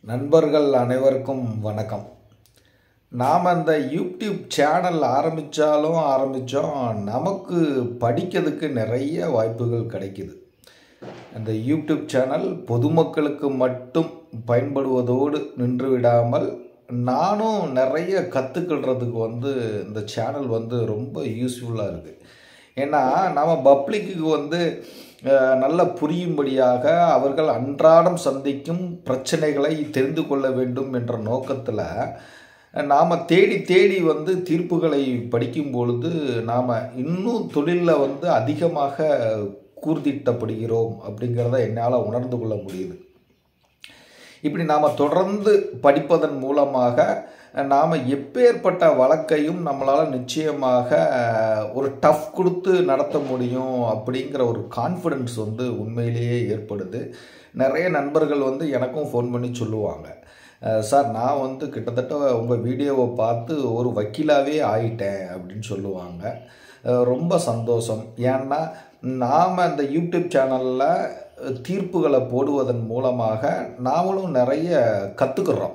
நண்பர்கள் அனைவருக்கும் வணக்கம் நாம் அந்த யூடியூப் சேனல் ஆரம்பித்தாலும் ஆரம்பித்தோம் நமக்கு படிக்கிறதுக்கு நிறைய வாய்ப்புகள் கிடைக்குது அந்த யூடியூப் சேனல் பொதுமக்களுக்கு மட்டும் பயன்படுவதோடு நின்று விடாமல் நானும் நிறைய கற்றுக்கொள்றதுக்கு வந்து இந்த சேனல் வந்து ரொம்ப யூஸ்ஃபுல்லாக இருக்குது ஏன்னா நாம் பப்ளிக்கு வந்து அஹ், நல்ல புரியும்படியாக அவர்கள் அன்றாடம் சந்திக்கும் பிரச்சனைகளை தெரிந்து கொள்ள வேண்டும் என்ற நோக்கத்தில் நாம் தேடி தேடி வந்து தீர்ப்புகளை படிக்கும் பொழுது நாம் இன்னும் தொழிலில் வந்து அதிகமாக கூர்திட்டப்படுகிறோம் அப்படிங்கிறத என்னால் உணர்ந்து கொள்ள முடியுது இப்படி நாம் தொடர்ந்து படிப்பதன் மூலமாக நாம் எப்பேற்பட்ட வழக்கையும் நம்மளால் நிச்சயமாக ஒரு டஃப் கொடுத்து நடத்த முடியும் அப்படிங்கிற ஒரு கான்ஃபிடென்ஸ் வந்து உண்மையிலேயே ஏற்படுது நிறைய நண்பர்கள் வந்து எனக்கும் ஃபோன் பண்ணி சொல்லுவாங்க அஹ் சார் நான் வந்து கிட்டத்தட்ட உங்கள் வீடியோவை பார்த்து ஒரு வக்கீலாகவே ஆயிட்டேன் அப்படின்னு சொல்லுவாங்க அஹ் ரொம்ப சந்தோஷம் ஏன்னா நாம் அந்த யூடியூப் சேனலில் தீர்ப்புகளை போடுவதன் மூலமாக நாமளும் நிறைய கற்றுக்குறோம்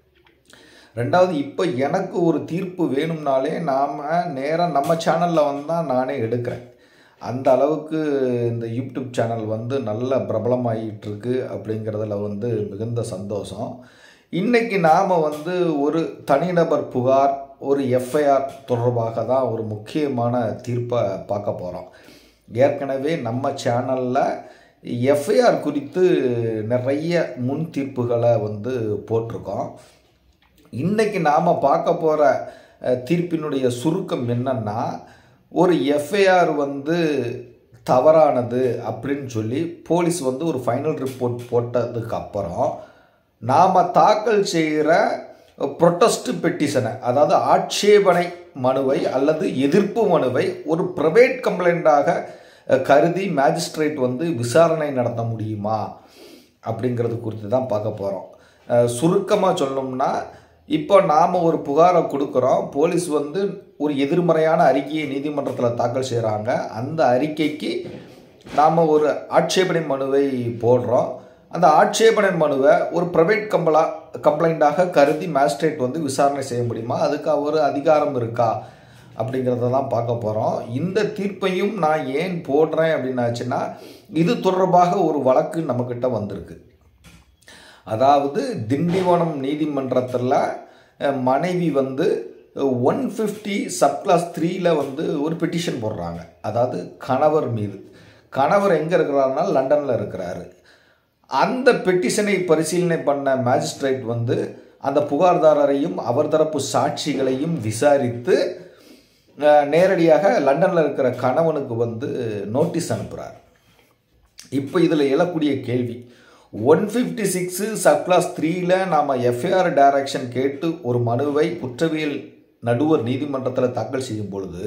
ரெண்டாவது இப்போ எனக்கு ஒரு தீர்ப்பு வேணும்னாலே நாம் நேராக நம்ம சேனலில் வந்து தான் நானே எடுக்கிறேன் அந்த அளவுக்கு இந்த யூடியூப் சேனல் வந்து நல்ல பிரபலமாயிட்டு இருக்கு அப்படிங்கிறதுல வந்து மிகுந்த சந்தோஷம் இன்னைக்கு நாம் வந்து ஒரு தனிநபர் புகார் ஒரு எஃப்ஐஆர் தொடர்பாக தான் ஒரு முக்கியமான தீர்ப்பை பார்க்க போகிறோம் ஏற்கனவே நம்ம சேனலில் எஃப்ஐஆர் குறித்து நிறைய முன் தீர்ப்புகளை வந்து போட்டிருக்கோம் இன்னைக்கு நாம் பார்க்க போகிற தீர்ப்பினுடைய சுருக்கம் என்னன்னா ஒரு எஃப்ஐஆர் வந்து தவறானது அப்படின்னு சொல்லி போலீஸ் வந்து ஒரு ஃபைனல் ரிப்போர்ட் போட்டதுக்கு அப்புறம் நாம் தாக்கல் செய்கிற ப்ரொட்டஸ்ட் பெட்டிஷனை அதாவது ஆட்சேபனை மனுவை அல்லது எதிர்ப்பு மனுவை ஒரு ப்ரைவேட் கம்ப்ளைண்ட்டாக கருதி மேஜிஸ்ட்ரேட் வந்து விசாரணை நடத்த முடியுமா அப்படிங்கிறது குறித்து தான் பார்க்க போகிறோம் சுருக்கமாக சொல்லணும்னா இப்போ நாம் ஒரு புகாரை கொடுக்குறோம் போலீஸ் வந்து ஒரு எதிர்மறையான அறிக்கையை நீதிமன்றத்தில் தாக்கல் செய்கிறாங்க அந்த அறிக்கைக்கு நாம் ஒரு ஆட்சேபனை மனுவை போடுறோம் அந்த ஆட்சேபனை மனுவை ஒரு ப்ரைவேட் கம்பளா கம்ப்ளைண்ட்டாக கருதி மேஜிஸ்ட்ரேட் வந்து விசாரணை செய்ய முடியுமா அதுக்கு ஒரு அதிகாரம் இருக்கா அப்படிங்கிறத தான் பார்க்க போகிறோம் இந்த தீர்ப்பையும் நான் ஏன் போடுறேன் அப்படின்னாச்சுன்னா இது தொடர்பாக ஒரு வழக்கு நம்மக்கிட்ட வந்திருக்கு அதாவது திண்டிவனம் நீதிமன்றத்தில் அஹ், மனைவி வந்து ஒன் ஃபிஃப்டி சப்கிளாஸ் த்ரீல வந்து ஒரு பெட்டிஷன் போடுறாங்க அதாவது கணவர் மீது கணவர் எங்கே இருக்கிறாருன்னா லண்டனில் இருக்கிறாரு அந்த பெட்டிஷனை பரிசீலனை பண்ண மேஜிஸ்ட்ரேட் வந்து அந்த புகார்தாரரையும் அவர் தரப்பு சாட்சிகளையும் விசாரித்து அஹ், நேரடியாக லண்டனில் இருக்கிற கணவனுக்கு வந்து நோட்டீஸ் அனுப்புகிறார் இப்போ இதில் எழக்கூடிய கேள்வி ஒன் ஃபிஃப்டி சிக்ஸு சப்கிளாஸ் த்ரீல நாம் எஃப்ஐஆர் டைரக்ஷன் கேட்டு ஒரு மனுவை குற்றவியல் நடுவர் நீதிமன்றத்தில் தாக்கல் செய்யும் பொழுது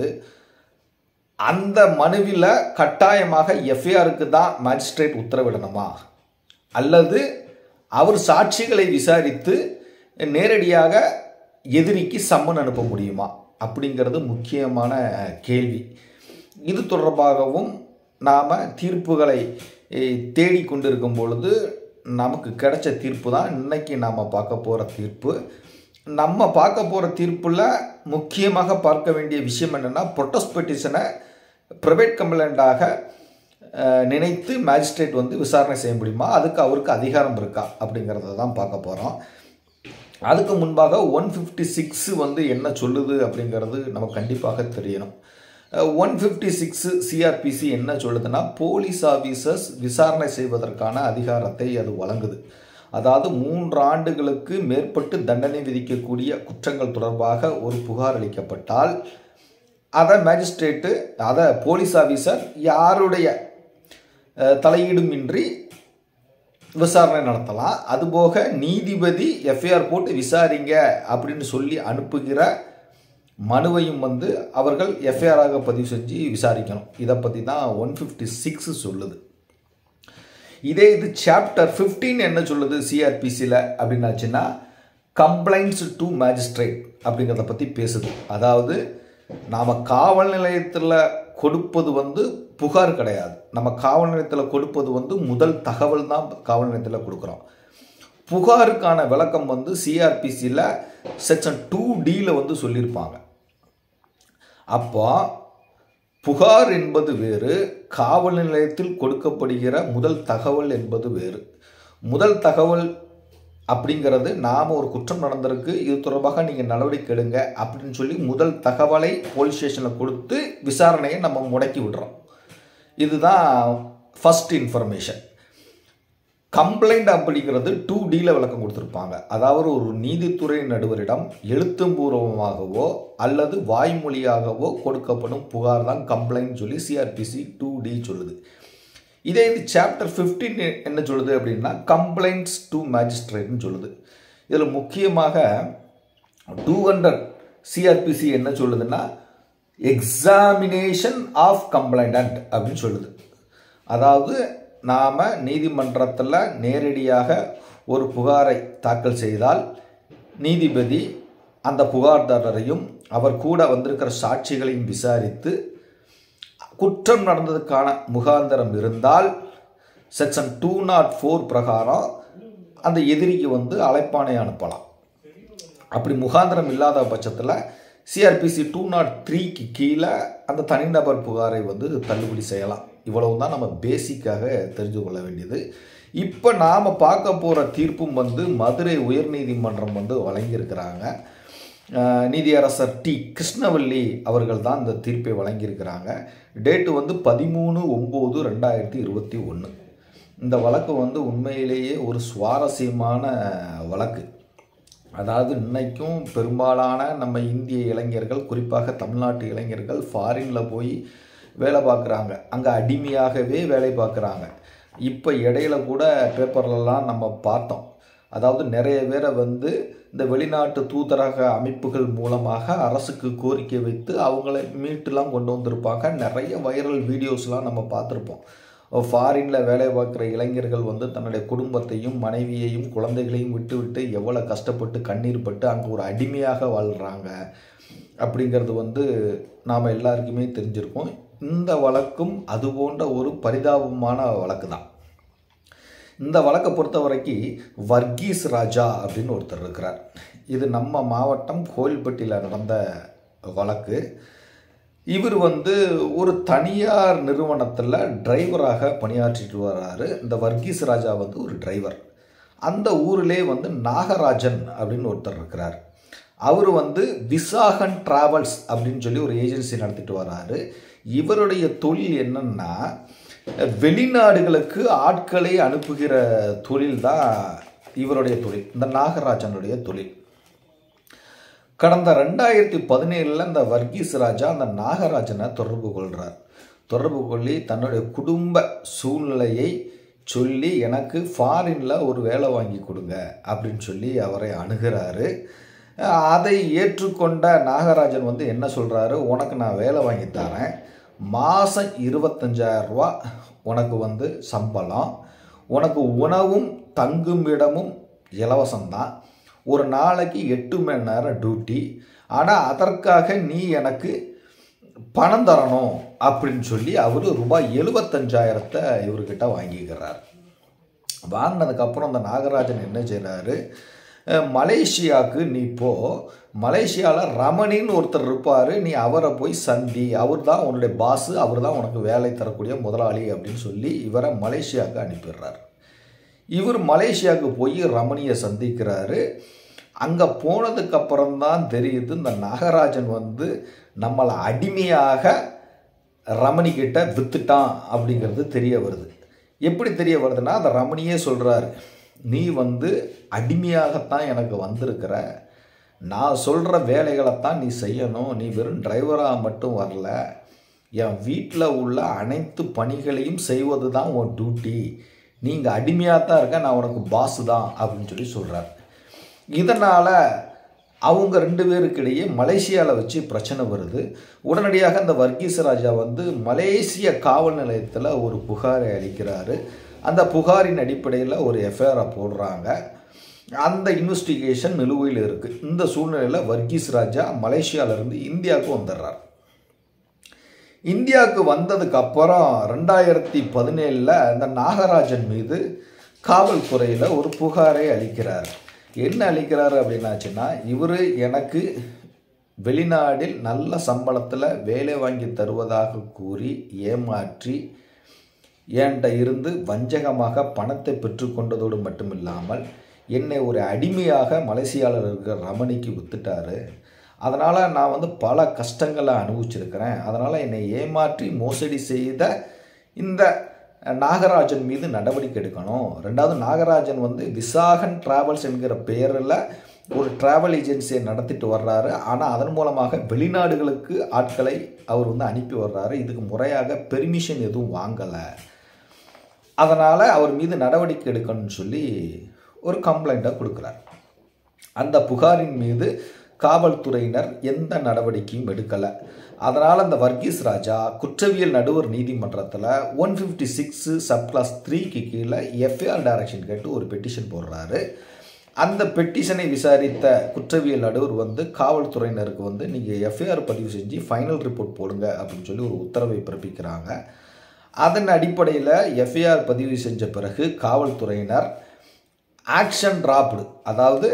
அந்த மனுவில் கட்டாயமாக எஃப்ஐஆருக்கு தான் மேஜிஸ்ட்ரேட் உத்தரவிடணுமா அல்லது அவர் சாட்சிகளை விசாரித்து நேரடியாக எதிரிக்கு சம்மன் அனுப்ப முடியுமா அப்படிங்கிறது முக்கியமான கேள்வி இது தொடர்பாகவும் நாம் தீர்ப்புகளை eh, தேடிக்கொண்டிருக்கும் பொழுது நமக்கு கிடைச்ச தீர்ப்பு தான் இன்னைக்கு நாம் பார்க்க போகிற தீர்ப்பு நம்ம பார்க்க போகிற தீர்ப்பில் முக்கியமாக பார்க்க வேண்டிய விஷயம் என்னென்னா ப்ரொட்டஸ்ட் பெட்டிஷனை ப்ரைவேட் கம்ப்ளைண்ட்டாக அஹ், நினைத்து மேஜிஸ்ட்ரேட் வந்து விசாரணை செய்ய முடியுமா அதுக்கு அவருக்கு அதிகாரம் இருக்கா அப்படிங்கிறத தான் பார்க்க போகிறோம் அதுக்கு முன்பாக ஒன் ஃபிஃப்டி சிக்ஸ் வந்து என்ன சொல்லுது அப்படிங்கிறது நமக்கு கண்டிப்பாக தெரியணும் ஒன் ஃபிஃப்டி சிக்ஸ் சிஆர்பிசி என்ன சொல்லுதுன்னா போலீஸ் ஆஃபீஸர்ஸ் விசாரணை செய்வதற்கான அதிகாரத்தை அது வழங்குது அதாவது மூன்று ஆண்டுகளுக்கு மேற்பட்டு தண்டனை விதிக்கக்கூடிய குற்றங்கள் தொடர்பாக ஒரு புகார் அளிக்கப்பட்டால் அதை மேஜிஸ்ட்ரேட்டு அதை போலீஸ் ஆஃபீஸர் யாருடைய அஹ், தலையீடும் இன்றி விசாரணை நடத்தலாம் அதுபோக நீதிபதி எஃப்ஐஆர் போட்டு விசாரிங்க அப்படின்னு சொல்லி அனுப்புகிற மனுவையும் வந்து அவர்கள் எஃப்ஐஆராக பதிவு செஞ்சு விசாரிக்கணும் இதை பற்றி தான் ஒன் ஃபிஃப்டி சிக்ஸ் சொல்லுது இதே இது சாப்டர் 15 என்ன சொல்லுது சிஆர்பிசியில் அப்படின்னாச்சுன்னா கம்ப்ளைண்ட்ஸ் டு மேஜிஸ்ட்ரேட் அப்படிங்கிறத பற்றி பேசுது அதாவது நாம் காவல் நிலையத்தில் கொடுப்பது வந்து புகார் கிடையாது நம்ம காவல் நிலையத்தில் கொடுப்பது வந்து முதல் தகவல் தான் காவல் நிலையத்தில் கொடுக்குறோம் புகாருக்கான விளக்கம் வந்து சிஆர்பிசியில் செக்ஷன் டூ டியில் வந்து சொல்லியிருப்பாங்க அப்போ புகார் என்பது வேறு காவல் நிலையத்தில் கொடுக்கப்படுகிற முதல் தகவல் என்பது வேறு முதல் தகவல் அப்படிங்கிறது நாம் ஒரு குற்றம் நடந்திருக்கு இது தொடர்பாக நீங்கள் நடவடிக்கை எடுங்க அப்படின்னு சொல்லி முதல் தகவலை போலீஸ் ஸ்டேஷனில் கொடுத்து விசாரணையை நம்ம முடக்கி விடுறோம் இதுதான் ஃபஸ்ட் இன்ஃபர்மேஷன் கம்ப்ளைண்ட் அப்படிங்கிறது டூ டியில் விளக்கம் கொடுத்துருப்பாங்க அதாவது ஒரு நீதித்துறை நடுவரிடம் எழுத்துப்பூர்வமாகவோ அல்லது வாய்மொழியாகவோ கொடுக்கப்படும் புகார் தான் கம்ப்ளைண்ட் சொல்லி சிஆர்பிசி டூ டி சொல்லுது இதே இது சாப்டர் ஃபிஃப்டீன் என்ன சொல்லுது அப்படின்னா கம்ப்ளைண்ட்ஸ் டு மேஜிஸ்ட்ரேட்னு சொல்லுது இதில் முக்கியமாக டூ ஹண்ட்ரட் சிஆர்பிசி என்ன சொல்லுதுன்னா எக்ஸாமினேஷன் ஆஃப் கம்ப்ளைண்டன்ட் அப்படின்னு சொல்லுது அதாவது நாம் நீதிமன்றத்தில் நேரடியாக ஒரு புகாரை தாக்கல் செய்தால் நீதிபதி அந்த புகார்தாரரையும் அவர் கூட வந்திருக்கிற சாட்சிகளையும் விசாரித்து குற்றம் நடந்ததுக்கான முகாந்தரம் இருந்தால் செக்ஷன் டூ நாட் ஃபோர் பிரகாரம் அந்த எதிரிக்கு வந்து அழைப்பானை அனுப்பலாம் அப்படி முகாந்திரம் இல்லாத பட்சத்தில் சிஆர்பிசி டூ நாட் த்ரீக்கு கீழே அந்த தனிநபர் புகாரை வந்து தள்ளுபடி செய்யலாம் இவ்வளவு தான் நம்ம பேசிக்காக தெரிஞ்சு கொள்ள வேண்டியது இப்போ நாம் பார்க்க போகிற தீர்ப்பும் வந்து மதுரை உயர்நீதிமன்றம் வந்து வழங்கியிருக்கிறாங்க நீதியரசர் டி கிருஷ்ணவல்லி அவர்கள் தான் இந்த தீர்ப்பை வழங்கியிருக்கிறாங்க டேட்டு வந்து பதிமூணு ஒம்பது ரெண்டாயிரத்தி இருபத்தி ஒன்று இந்த வழக்கு வந்து உண்மையிலேயே ஒரு சுவாரஸ்யமான வழக்கு அதாவது இன்னைக்கும் பெரும்பாலான நம்ம இந்திய இளைஞர்கள் குறிப்பாக தமிழ்நாட்டு இளைஞர்கள் ஃபாரினில் போய் வேலை பார்க்குறாங்க அங்கே அடிமையாகவே வேலை பார்க்குறாங்க இப்போ இடையில கூட பேப்பர்லலாம் நம்ம பார்த்தோம் அதாவது நிறைய பேரை வந்து இந்த வெளிநாட்டு தூதரக அமைப்புகள் மூலமாக அரசுக்கு கோரிக்கை வைத்து அவங்கள மீட்டுலாம் கொண்டு வந்திருப்பாங்க நிறைய வைரல் வீடியோஸ்லாம் நம்ம பார்த்துருப்போம் ஃபாரினில் வேலை பார்க்குற இளைஞர்கள் வந்து தன்னுடைய குடும்பத்தையும் மனைவியையும் குழந்தைகளையும் விட்டு விட்டு எவ்வளோ கஷ்டப்பட்டு கண்ணீர் பட்டு அங்கே ஒரு அடிமையாக வாழ்கிறாங்க அப்படிங்கிறது வந்து நாம் எல்லாருக்குமே தெரிஞ்சிருக்கோம் இந்த வழக்கும் அது போன்ற ஒரு பரிதாபமான வழக்கு தான் இந்த வழக்கை பொறுத்த வரைக்கும் வர்கீஸ் ராஜா அப்படின்னு ஒருத்தர் இருக்கிறார் இது நம்ம மாவட்டம் கோயில்பட்டியில் நடந்த வழக்கு இவர் வந்து ஒரு தனியார் நிறுவனத்தில் டிரைவராக பணியாற்றிட்டு வர்றாரு இந்த வர்கீஸ் ராஜா வந்து ஒரு டிரைவர் அந்த ஊரிலே வந்து நாகராஜன் அப்படின்னு ஒருத்தர் இருக்கிறார் அவர் வந்து விசாகன் டிராவல்ஸ் அப்படின்னு சொல்லி ஒரு ஏஜென்சி நடத்திட்டு வர்றாரு இவருடைய தொழில் என்னன்னா வெளிநாடுகளுக்கு ஆட்களை அனுப்புகிற தொழில் தான் இவருடைய தொழில் இந்த நாகராஜனுடைய தொழில் கடந்த ரெண்டாயிரத்தி பதினேழில் இந்த வர்கீஸ் ராஜா அந்த நாகராஜனை தொடர்பு கொள்கிறார் தொடர்பு கொள்ளி தன்னுடைய குடும்ப சூழ்நிலையை சொல்லி எனக்கு ஃபாரினில் ஒரு வேலை வாங்கி கொடுங்க அப்படின்னு சொல்லி அவரை அணுகிறாரு அதை ஏற்றுக்கொண்ட நாகராஜன் வந்து என்ன சொல்கிறாரு உனக்கு நான் வேலை வாங்கி தரேன் மாதம் இருபத்தஞ்சாயிரரூபா உனக்கு வந்து சம்பளம் உனக்கு உணவும் தங்கும் இடமும் இலவசம்தான் ஒரு நாளைக்கு எட்டு மணி நேரம் டியூட்டி ஆனால் அதற்காக நீ எனக்கு பணம் தரணும் அப்படின்னு சொல்லி அவர் ரூபாய் எழுபத்தஞ்சாயிரத்தை இவர்கிட்ட வாங்கிக்கிறார் வாங்கினதுக்கப்புறம் அந்த நாகராஜன் என்ன செய்கிறாரு மலேசியாவுக்கு நீ போ மலேசியாவில் ரமணின்னு ஒருத்தர் இருப்பார் நீ அவரை போய் சந்தி அவர் தான் உன்னுடைய பாஸு அவர் தான் உனக்கு வேலை தரக்கூடிய முதலாளி அப்படின்னு சொல்லி இவரை மலேசியாவுக்கு அனுப்பிடுறார் இவர் மலேசியாவுக்கு போய் ரமணியை சந்திக்கிறாரு அங்கே போனதுக்கப்புறம் தான் தெரியுது இந்த நாகராஜன் வந்து நம்மளை அடிமையாக ரமணிக்கிட்ட வித்துட்டான் அப்படிங்கிறது தெரிய வருது எப்படி தெரிய வருதுன்னா அந்த ரமணியே சொல்கிறாரு நீ வந்து அடிமையாகத்தான் எனக்கு வந்திருக்கிற நான் சொல்கிற வேலைகளைத்தான் நீ செய்யணும் நீ வெறும் டிரைவராக மட்டும் வரல என் வீட்டில் உள்ள அனைத்து பணிகளையும் செய்வது தான் உன் டியூட்டி நீங்கள் அடிமையாக தான் இருக்க நான் உனக்கு பாஸு தான் அப்படின்னு சொல்லி சொல்கிறார் இதனால் அவங்க ரெண்டு பேருக்கிடையே மலேசியாவில் வச்சு பிரச்சனை வருது உடனடியாக அந்த வர்கீஸ் ராஜா வந்து மலேசிய காவல் நிலையத்தில் ஒரு புகாரை அளிக்கிறாரு அந்த புகாரின் அடிப்படையில் ஒரு எஃப்ஐஆரை போடுறாங்க அந்த இன்வெஸ்டிகேஷன் நிலுவையில் இருக்குது இந்த சூழ்நிலையில் வர்கீஸ் ராஜா மலேசியாவிலேருந்து இந்தியாவுக்கு வந்துடுறார் இந்தியாவுக்கு வந்ததுக்கு அப்புறம் ரெண்டாயிரத்தி பதினேழில் இந்த நாகராஜன் மீது காவல்துறையில் ஒரு புகாரை அளிக்கிறார் என்ன அளிக்கிறாரு அப்படின்னாச்சுன்னா இவர் எனக்கு வெளிநாடில் நல்ல சம்பளத்தில் வேலை வாங்கி தருவதாக கூறி ஏமாற்றி என்கிட்ட இருந்து வஞ்சகமாக பணத்தை பெற்றுக்கொண்டதோடு மட்டுமில்லாமல் என்னை ஒரு அடிமையாக மலேசியாவில் இருக்கிற ரமணிக்கு வித்துட்டாரு அதனால் நான் வந்து பல கஷ்டங்களை அனுபவிச்சிருக்கிறேன் அதனால் என்னை ஏமாற்றி மோசடி செய்த இந்த நாகராஜன் மீது நடவடிக்கை எடுக்கணும் ரெண்டாவது நாகராஜன் வந்து விசாகன் டிராவல்ஸ் என்கிற பெயரில் ஒரு டிராவல் ஏஜென்சியை நடத்திட்டு வர்றாரு ஆனால் அதன் மூலமாக வெளிநாடுகளுக்கு ஆட்களை அவர் வந்து அனுப்பி வர்றாரு இதுக்கு முறையாக பெர்மிஷன் எதுவும் வாங்கலை அதனால் அவர் மீது நடவடிக்கை எடுக்கணும்னு சொல்லி ஒரு கம்ப்ளைண்ட்டை கொடுக்குறார் அந்த புகாரின் மீது காவல்துறையினர் எந்த நடவடிக்கையும் எடுக்கலை அதனால் அந்த வர்கீஸ் ராஜா குற்றவியல் நடுவர் நீதிமன்றத்தில் one fifty six sub clause த்ரீக்கு கீழே எஃப்ஐஆர் டைரக்ஷன் கேட்டு ஒரு பெட்டிஷன் போடுறாரு அந்த பெட்டிஷனை விசாரித்த குற்றவியல் நடுவர் வந்து காவல்துறையினருக்கு வந்து நீங்கள் எஃப்ஐஆர் பதிவு செஞ்சு ஃபைனல் ரிப்போர்ட் போடுங்க அப்படின்னு சொல்லி ஒரு உத்தரவை பிறப்பிக்கிறாங்க அதன் அடிப்படையில் எஃப்ஐஆர் பதிவு செஞ்ச பிறகு காவல்துறையினர் ஆக்ஷன் டிராப்டு அதாவது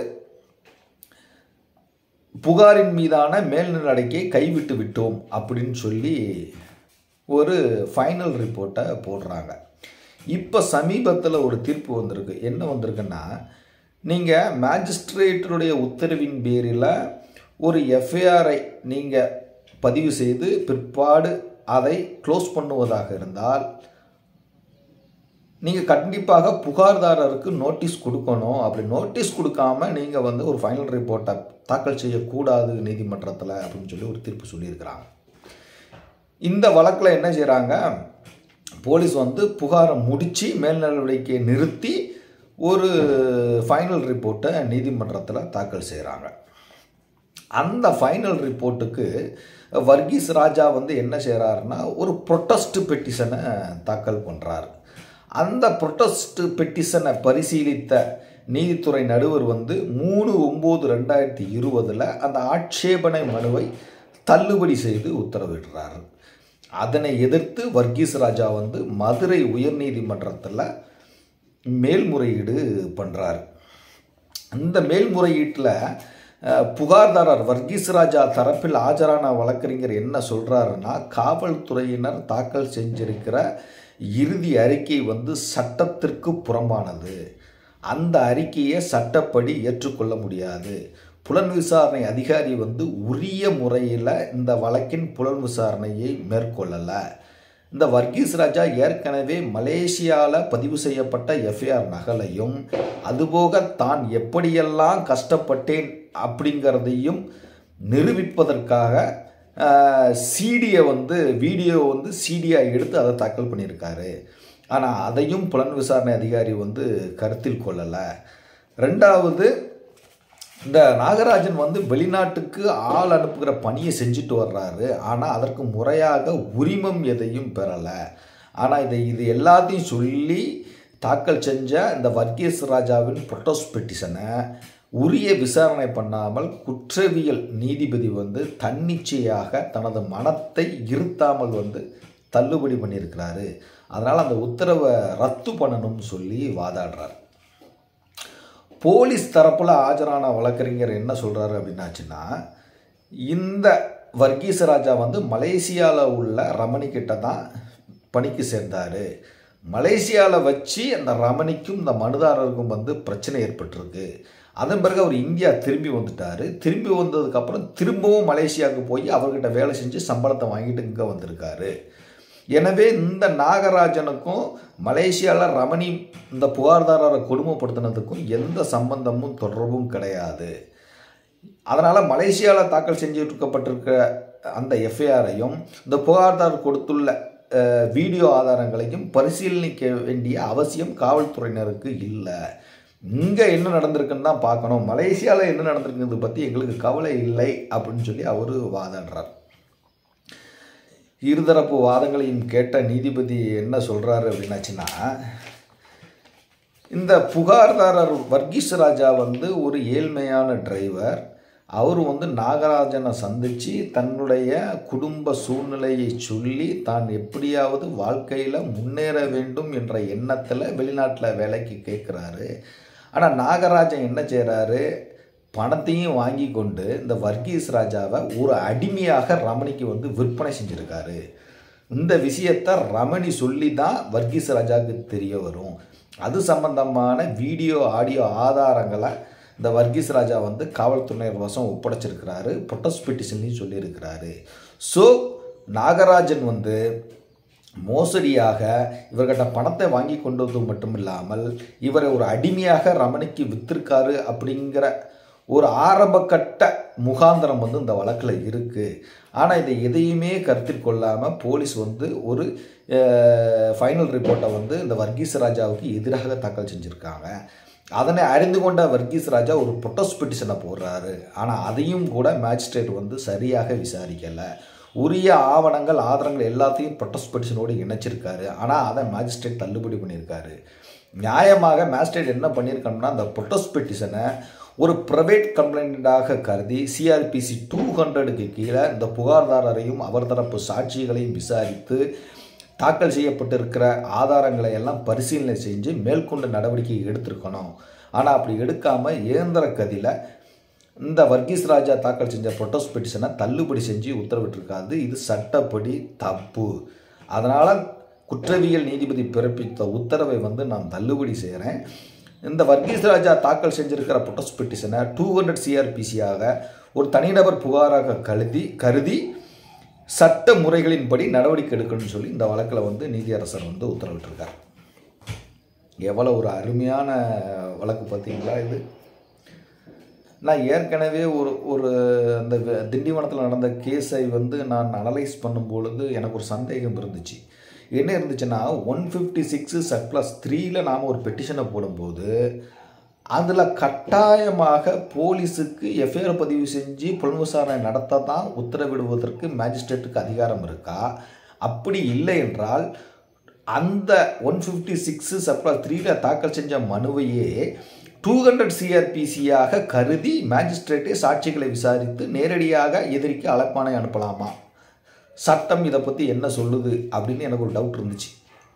புகாரின் மீதான மேல் நடவடிக்கையை கைவிட்டு விட்டோம் அப்படின்னு சொல்லி ஒரு ஃபைனல் ரிப்போர்ட்டை போடுறாங்க இப்போ சமீபத்தில் ஒரு தீர்ப்பு வந்திருக்கு என்ன வந்திருக்குன்னா நீங்கள் மேஜிஸ்ட்ரேட்டருடைய உத்தரவின் பேரில் ஒரு எஃப்ஐஆரை நீங்கள் பதிவு செய்து பிற்பாடு அதை க்ளோஸ் பண்ணுவதாக இருந்தால் நீங்கள் கண்டிப்பாக புகார்தாரருக்கு நோட்டீஸ் கொடுக்கணும் அப்படி நோட்டீஸ் கொடுக்காம நீங்கள் வந்து ஒரு ஃபைனல் ரிப்போர்ட்டை தாக்கல் செய்யக்கூடாது நீதிமன்றத்தில் அப்படின்னு சொல்லி ஒரு தீர்ப்பு சொல்லியிருக்கிறாங்க இந்த வழக்கில் என்ன செய்கிறாங்க போலீஸ் வந்து புகாரை முடித்து மேல் நடவடிக்கையை நிறுத்தி ஒரு ஃபைனல் ரிப்போர்ட்டை நீதிமன்றத்தில் தாக்கல் செய்கிறாங்க அந்த ஃபைனல் ரிப்போர்ட்டுக்கு வர்கீஸ் ராஜா வந்து என்ன செய்கிறாருன்னா ஒரு ப்ரொட்டஸ்ட் பெட்டிஷனை தாக்கல் பண்ணுறாரு அந்த ப்ரொட்டஸ்ட் பெட்டிஷனை பரிசீலித்த நீதித்துறை நடுவர் வந்து மூணு ஒம்பது ரெண்டாயிரத்தி இருபதில் அந்த ஆட்சேபனை மனுவை தள்ளுபடி செய்து உத்தரவிடுறாரு அதனை எதிர்த்து வர்கீஸ் ராஜா வந்து மதுரை உயர்நீதிமன்றத்தில் மேல்முறையீடு பண்ணுறாரு அந்த மேல்முறையீட்டில் புகார்தாரர் வர்கீஸ் ராஜா தரப்பில் ஆஜரான வழக்கறிஞர் என்ன சொல்கிறாருன்னா காவல்துறையினர் தாக்கல் செஞ்சிருக்கிற இறுதி அறிக்கை வந்து சட்டத்திற்கு புறம்பானது அந்த அறிக்கையை சட்டப்படி ஏற்றுக்கொள்ள முடியாது புலன் விசாரணை அதிகாரி வந்து உரிய முறையில் இந்த வழக்கின் புலன் விசாரணையை மேற்கொள்ளலை இந்த வர்கீஸ் ராஜா ஏற்கனவே மலேசியாவில் பதிவு செய்யப்பட்ட எஃப்ஐஆர் நகலையும் அதுபோக தான் எப்படியெல்லாம் கஷ்டப்பட்டேன் அப்படிங்கிறதையும் நிரூபிப்பதற்காக சிடியை வந்து வீடியோ வந்து சிடியாக எடுத்து அதை தாக்கல் பண்ணியிருக்காரு ஆனால் அதையும் புலன் விசாரணை அதிகாரி வந்து கருத்தில் கொள்ளலை ரெண்டாவது இந்த நாகராஜன் வந்து வெளிநாட்டுக்கு ஆள் அனுப்புகிற பணியை செஞ்சுட்டு வர்றாரு ஆனால் அதற்கு முறையாக உரிமம் எதையும் பெறலை ஆனால் இதை இது எல்லாத்தையும் சொல்லி தாக்கல் செஞ்ச இந்த வர்கீஸ் ராஜாவின் ப்ரொட்டோஸ் பெட்டிஷனை உரிய விசாரணை பண்ணாமல் குற்றவியல் நீதிபதி வந்து தன்னிச்சையாக தனது மனத்தை இருத்தாமல் வந்து தள்ளுபடி பண்ணியிருக்கிறாரு அதனால் அந்த உத்தரவை ரத்து பண்ணணும்னு சொல்லி வாதாடுறார் போலீஸ் தரப்பில் ஆஜரான வழக்கறிஞர் என்ன சொல்கிறாரு அப்படின்னாச்சுன்னா இந்த வர்கீச ராஜா வந்து மலேசியாவில் உள்ள ரமணி கிட்ட தான் பணிக்கு சேர்ந்தார் மலேசியாவில் வச்சு அந்த ரமணிக்கும் இந்த மனுதாரருக்கும் வந்து பிரச்சனை ஏற்பட்டிருக்கு அதன் பிறகு அவர் இந்தியா திரும்பி வந்துட்டார் திரும்பி வந்ததுக்கப்புறம் திரும்பவும் மலேசியாவுக்கு போய் அவர்கிட்ட வேலை செஞ்சு சம்பளத்தை வாங்கிட்டு இங்கே வந்திருக்காரு எனவே இந்த நாகராஜனுக்கும் மலேசியாவில் ரமணி இந்த புகார்தாரரை கொடுமைப்படுத்தினதுக்கும் எந்த சம்பந்தமும் தொடர்பும் கிடையாது அதனால் மலேசியாவில் தாக்கல் செஞ்சுருக்கப்பட்டிருக்க அந்த எஃப்ஐஆரையும் இந்த புகார்தாரர் கொடுத்துள்ள வீடியோ ஆதாரங்களையும் பரிசீலனிக்க வேண்டிய அவசியம் காவல்துறையினருக்கு இல்லை இங்கே என்ன நடந்திருக்குன்னு தான் பார்க்கணும் மலேசியாவில் என்ன நடந்திருக்குது பற்றி எங்களுக்கு கவலை இல்லை அப்படின்னு சொல்லி அவர் வாதாடுறார் இருதரப்பு வாதங்களையும் கேட்ட நீதிபதி என்ன சொல்கிறாரு அப்படின்னாச்சுன்னா இந்த புகார்தாரர் வர்கீஸ் ராஜா வந்து ஒரு ஏழ்மையான டிரைவர் அவர் வந்து நாகராஜனை சந்தித்து தன்னுடைய குடும்ப சூழ்நிலையை சொல்லி தான் எப்படியாவது வாழ்க்கையில் முன்னேற வேண்டும் என்ற எண்ணத்தில் வெளிநாட்டில் வேலைக்கு கேட்குறாரு ஆனால் நாகராஜன் என்ன செய்கிறாரு பணத்தையும் வாங்கி கொண்டு இந்த வர்கீஸ் ராஜாவை ஒரு அடிமையாக ரமணிக்கு வந்து விற்பனை செஞ்சுருக்காரு இந்த விஷயத்தை ரமணி சொல்லி தான் வர்கீஸ் ராஜாவுக்கு தெரிய வரும் அது சம்பந்தமான வீடியோ ஆடியோ ஆதாரங்களை இந்த வர்கீஸ் ராஜா வந்து காவல்துறையினர் வசம் ஒப்படைச்சிருக்கிறாரு ப்ரொட்டஸ்ட் பெட்டிஷன்லையும் சொல்லியிருக்கிறாரு ஸோ நாகராஜன் வந்து மோசடியாக இவர்கிட்ட பணத்தை வாங்கி கொண்டு வந்தது மட்டும் இல்லாமல் இவரை ஒரு அடிமையாக ரமணிக்கு வித்திருக்காரு அப்படிங்கிற ஒரு ஆரம்பக்கட்ட முகாந்திரம் வந்து இந்த வழக்கில் இருக்குது ஆனால் இதை எதையுமே கருத்தில் கொள்ளாமல் போலீஸ் வந்து ஒரு ஃபைனல் ரிப்போர்ட்டை வந்து இந்த வர்கீஸ் ராஜாவுக்கு எதிராக தாக்கல் செஞ்சுருக்காங்க அதனை அறிந்து கொண்ட வர்கீஸ் ராஜா ஒரு ப்ரொட்டஸ்ட் பெட்டிஷனை போடுறாரு ஆனால் அதையும் கூட மேஜிஸ்ட்ரேட் வந்து சரியாக விசாரிக்கலை உரிய ஆவணங்கள் ஆதாரங்கள் எல்லாத்தையும் ப்ரொட்டஸ்ட் பெட்டிஷனோடு இணைச்சிருக்காரு ஆனால் அதை மேஜிஸ்ட்ரேட் தள்ளுபடி பண்ணியிருக்காரு நியாயமாக மேஜிஸ்ட்ரேட் என்ன பண்ணியிருக்கணும்னா அந்த ப்ரொட்டஸ்ட் பெட்டிஷனை ஒரு ப்ரைவேட் கம்ப்ளைண்ட்டாக கருதி சிஆர்பிசி டூ ஹண்ட்ரடுக்கு கீழே இந்த புகார்தாரரையும் அவர் தரப்பு சாட்சிகளையும் விசாரித்து தாக்கல் செய்யப்பட்டிருக்கிற ஆதாரங்களை எல்லாம் பரிசீலனை செஞ்சு மேற்கொண்டு நடவடிக்கை எடுத்திருக்கணும் ஆனால் அப்படி எடுக்காமல் இயந்திர கதியில் இந்த வர்கீஸ் ராஜா தாக்கல் செஞ்ச ப்ரொட்டஸ்ட் பெட்டிஷனை தள்ளுபடி செஞ்சு உத்தரவிட்டிருக்காது இது சட்டப்படி தப்பு அதனால் குற்றவியல் நீதிபதி பிறப்பித்த உத்தரவை வந்து நான் தள்ளுபடி செய்கிறேன் இந்த வர்கீஸ் ராஜா தாக்கல் செஞ்சிருக்கிற ப்ரொட்டஸ்ட் பெட்டிஷனை டூ ஹண்ட்ரட் சிஆர்பிசியாக ஒரு தனிநபர் புகாராக கருதி கருதி சட்ட முறைகளின்படி நடவடிக்கை எடுக்கணும்னு சொல்லி இந்த வழக்கில் வந்து நீதியரசர் வந்து உத்தரவிட்டிருக்கார் எவ்வளோ ஒரு அருமையான வழக்கு பார்த்தீங்களா இது நான் ஏற்கனவே ஒரு ஒரு அந்த திண்டிவனத்தில் நடந்த கேஸை வந்து நான் அனலைஸ் பண்ணும் பொழுது எனக்கு ஒரு சந்தேகம் இருந்துச்சு என்ன இருந்துச்சுன்னா one fifty six sub clause த்ரீயில் நாம் ஒரு பெட்டிஷனை போடும்போது அதில் கட்டாயமாக போலீஸுக்கு எஃப்ஐஆர் பதிவு செஞ்சு புலன் விசாரணை நடத்த தான் உத்தரவிடுவதற்கு மேஜிஸ்ட்ரேட்டுக்கு அதிகாரம் இருக்கா அப்படி இல்லை என்றால் அந்த ஒன் ஃபிஃப்டி சிக்ஸு சப்ளா த்ரீயில் தாக்கல் செஞ்ச மனுவையே டூ ஹண்ட்ரட் சிஆர்பிசியாக கருதி மேஜிஸ்ட்ரேட்டே சாட்சிகளை விசாரித்து நேரடியாக எதிரிக்கு அழைப்பானை அனுப்பலாமா சட்டம் இதை பற்றி என்ன சொல்லுது அப்படின்னு எனக்கு ஒரு டவுட் இருந்துச்சு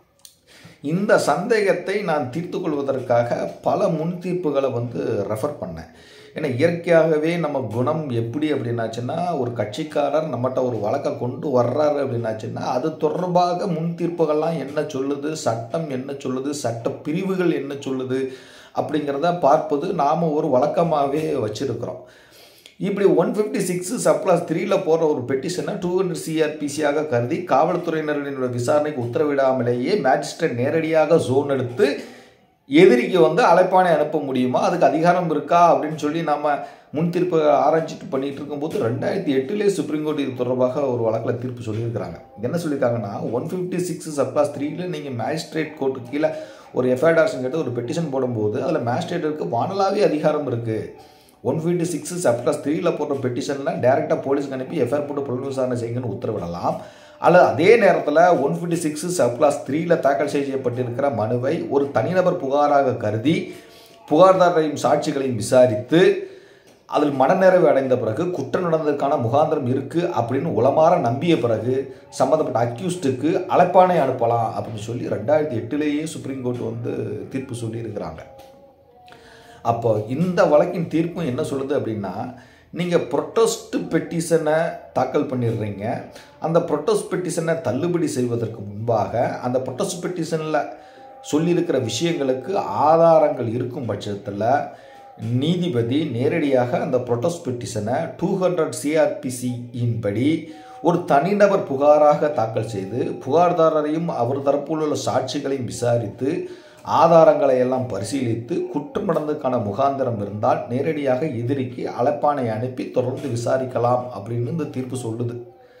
இந்த சந்தேகத்தை நான் தீர்த்து கொள்வதற்காக பல முன் தீர்ப்புகளை வந்து ரெஃபர் பண்ணேன் ஏன்னா இயற்கையாகவே நம்ம குணம் எப்படி அப்படின்னாச்சுன்னா ஒரு கட்சிக்காரர் நம்மகிட்ட ஒரு வழக்கை கொண்டு வர்றாரு அப்படின்னாச்சுன்னா அது தொடர்பாக முன் தீர்ப்புகள்லாம் என்ன சொல்லுது சட்டம் என்ன சொல்லுது சட்ட பிரிவுகள் என்ன சொல்லுது அப்படிங்கிறத பார்ப்பது நாம் ஒரு வழக்கமாகவே வச்சுருக்கிறோம் இப்படி ஒன் ஃபிஃப்டி சிக்ஸ் சப்ளாஸ் த்ரீல போகிற ஒரு பெட்டிஷனை டூ ஹண்ட்ரட் சிஆர்பிசியாக கருதி காவல்துறையினரின் விசாரணைக்கு உத்தரவிடாமலேயே மேஜிஸ்ட்ரேட் நேரடியாக ஜோன் எடுத்து எதிரிக்கு வந்து அழைப்பானை அனுப்ப முடியுமா அதுக்கு அதிகாரம் இருக்கா அப்படின்னு சொல்லி நம்ம முன் தீர்ப்பு ஆராய்ச்சிட்டு பண்ணிட்டு இருக்கும்போது ரெண்டாயிரத்தி எட்டுலேயே சுப்ரீம் கோர்ட் இது தொடர்பாக ஒரு வழக்கில் தீர்ப்பு சொல்லியிருக்கிறாங்க என்ன சொல்லியிருக்காங்கன்னா ஒன் ஃபிஃப்டி சிக்ஸ் சப்ளாஸ் த்ரீல நீங்கள் மேஜிஸ்ட்ரேட் கோர்ட்டு கீழே ஒரு எஃப்ஐஆர் கேட்டு ஒரு பெட்டிஷன் போடும்போது அதில் மேஜிஸ்ட்ரேட்டுக்கு வானலாவே அதிகாரம் இருக்குது ஒன் ஃபிஃப்டி சிக்ஸ் சப்ளஸ் த்ரீயில் போடுற பெட்டிஷனில் டேரெக்டாக போலீஸ்க்கு அனுப்பி எஃப்ஐஆர் போட்டு புலன் விசாரணை செய்யுங்கன்னு உத்தரவிடலாம் அல்லது அதே நேரத்தில் ஒன் ஃபிஃப்டி சிக்ஸ் சப்ளாஸ் த்ரீயில் தாக்கல் செய்யப்பட்டிருக்கிற மனுவை ஒரு தனிநபர் புகாராக கருதி புகார்தாரரையும் சாட்சிகளையும் விசாரித்து அதில் மனநிறைவு அடைந்த பிறகு குற்றம் நடந்ததற்கான முகாந்திரம் இருக்குது அப்படின்னு உளமாற நம்பிய பிறகு சம்மந்தப்பட்ட அக்யூஸ்டுக்கு அழைப்பானை அனுப்பலாம் அப்படின்னு சொல்லி ரெண்டாயிரத்தி எட்டுலேயே சுப்ரீம் கோர்ட் வந்து தீர்ப்பு சொல்லியிருக்கிறாங்க அப்போ இந்த வழக்கின் தீர்ப்பும் என்ன சொல்லுது அப்படின்னா நீங்கள் ப்ரொட்டஸ்ட் பெட்டிஷனை தாக்கல் பண்ணிடுறீங்க அந்த ப்ரொட்டஸ்ட் பெட்டிஷனை தள்ளுபடி செய்வதற்கு முன்பாக அந்த ப்ரொட்டஸ்ட் பெட்டிஷனில் சொல்லியிருக்கிற விஷயங்களுக்கு ஆதாரங்கள் இருக்கும் பட்சத்தில் நீதிபதி நேரடியாக அந்த ப்ரொட்டஸ்ட் பெட்டிஷனை டூ ஹண்ட்ரட் சிஆர்பிசியின் படி ஒரு தனிநபர் புகாராக தாக்கல் செய்து புகார்தாரரையும் அவர் தரப்பில் உள்ள சாட்சிகளையும் விசாரித்து ஆதாரங்களை எல்லாம் பரிசீலித்து குற்றம் நடந்ததுக்கான முகாந்திரம் இருந்தால் நேரடியாக எதிரிக்கு அழைப்பானை அனுப்பி தொடர்ந்து விசாரிக்கலாம் அப்படின்னு இந்த தீர்ப்பு சொல்லுது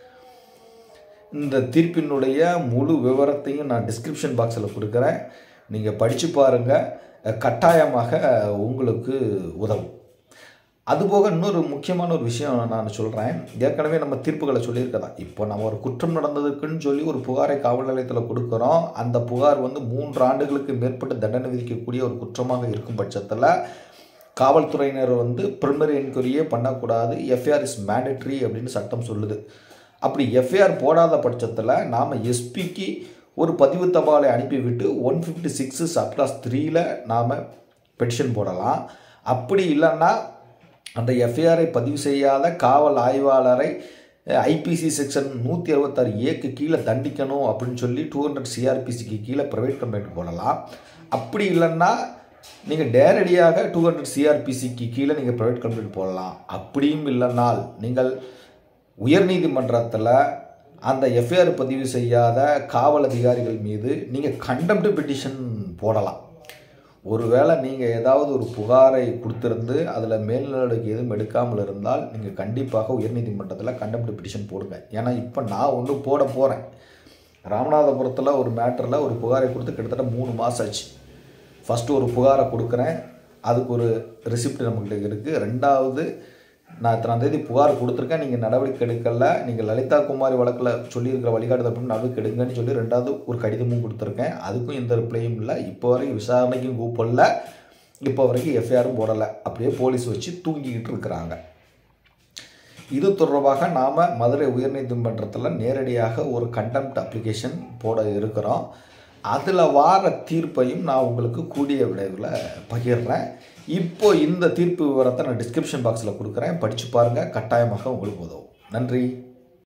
இந்த தீர்ப்பினுடைய முழு விவரத்தையும் நான் டிஸ்கிரிப்ஷன் பாக்ஸில் கொடுக்குறேன் நீங்கள் படித்து பாருங்கள் கட்டாயமாக உங்களுக்கு உதவும் அதுபோக இன்னொரு முக்கியமான ஒரு விஷயம் நான் சொல்கிறேன் ஏற்கனவே நம்ம தீர்ப்புகளை சொல்லியிருக்கதா இப்போ நம்ம ஒரு குற்றம் நடந்ததுக்குன்னு சொல்லி ஒரு புகாரை காவல் நிலையத்தில் கொடுக்குறோம் அந்த புகார் வந்து மூன்று ஆண்டுகளுக்கு மேற்பட்டு தண்டனை விதிக்கக்கூடிய ஒரு குற்றமாக இருக்கும் பட்சத்தில் காவல்துறையினர் வந்து ப்ரிலிமினரி என்கொயரியே பண்ணக்கூடாது எஃப்ஐஆர் இஸ் மேண்டட்ரி அப்படின்னு சட்டம் சொல்லுது அப்படி எஃப்ஐஆர் போடாத பட்சத்தில் நாம் எஸ்பிக்கு ஒரு பதிவு தபாலை அனுப்பிவிட்டு ஒன் ஃபிஃப்டி சிக்ஸு சப்ளாஸ் த்ரீயில் நாம் பெட்டிஷன் போடலாம் அப்படி இல்லைன்னா அந்த எஃப்ஐஆரை பதிவு செய்யாத காவல் ஆய்வாளரை ஐபிசி செக்ஷன் நூற்றி அறுபத்தாறு ஏக்கு கீழே தண்டிக்கணும் அப்படின்னு சொல்லி டூ ஹண்ட்ரட் சிஆர்பிசிக்கு கீழே ப்ரைவேட் கம்ப்ளைண்ட் போடலாம் அப்படி இல்லைன்னா நீங்கள் நேரடியாக டூ ஹண்ட்ரட் சிஆர்பிசிக்கு கீழே நீங்கள் ப்ரைவேட் கம்ப்ளைண்ட் போடலாம் அப்படியும் இல்லைனால் நீங்கள் உயர்நீதிமன்றத்தில் அந்த எஃப்ஐஆர் பதிவு செய்யாத காவல் அதிகாரிகள் மீது நீங்கள் கண்டம்டு பெட்டிஷன் போடலாம் ஒருவேளை நீங்கள் ஏதாவது ஒரு புகாரை கொடுத்துருந்து அதில் மேல் நடவடிக்கை எதுவும் எடுக்காமல் இருந்தால் நீங்கள் கண்டிப்பாக உயர்நீதிமன்றத்தில் கண்டம்டு பெட்டிஷன் போடுங்க ஏன்னா இப்போ நான் ஒன்று போட போகிறேன் ராமநாதபுரத்தில் ஒரு மேட்டரில் ஒரு புகாரை கொடுத்து கிட்டத்தட்ட மூணு மாதம் ஆச்சு ஃபஸ்ட்டு ஒரு புகாரை கொடுக்குறேன் அதுக்கு ஒரு ரிசிப்ட் நம்மகிட்ட இருக்குது ரெண்டாவது நான் இத்தனாம் தேதி புகார் கொடுத்துருக்கேன் நீங்கள் நடவடிக்கை எடுக்கல நீங்கள் லலிதா குமாரி வழக்கில் சொல்லியிருக்கிற வழிகாட்டுதல் அப்படின்னு நடவடிக்கை எடுங்கன்னு சொல்லி ரெண்டாவது ஒரு கடிதமும் கொடுத்துருக்கேன் அதுக்கும் எந்த ரிப்ளையும் இல்லை இப்போ வரைக்கும் விசாரணைக்கும் கூப்பிடல இப்போ வரைக்கும் எஃப்ஐஆரும் போடலை அப்படியே போலீஸ் வச்சு தூங்கிக்கிட்டு இருக்கிறாங்க இது தொடர்பாக நாம் மதுரை உயர்நீதிமன்றத்தில் நேரடியாக ஒரு கண்டெம்ட் அப்ளிகேஷன் போட இருக்கிறோம் அதில் வார தீர்ப்பையும் நான் உங்களுக்கு கூடிய விடைவில் பகிர்றேன் இப்போ இந்த தீர்ப்பு விவரத்தை நான் டிஸ்கிரிப்ஷன் பாக்ஸில் கொடுக்குறேன் படித்து பாருங்கள் கட்டாயமாக உங்களுக்கு உதவும் நன்றி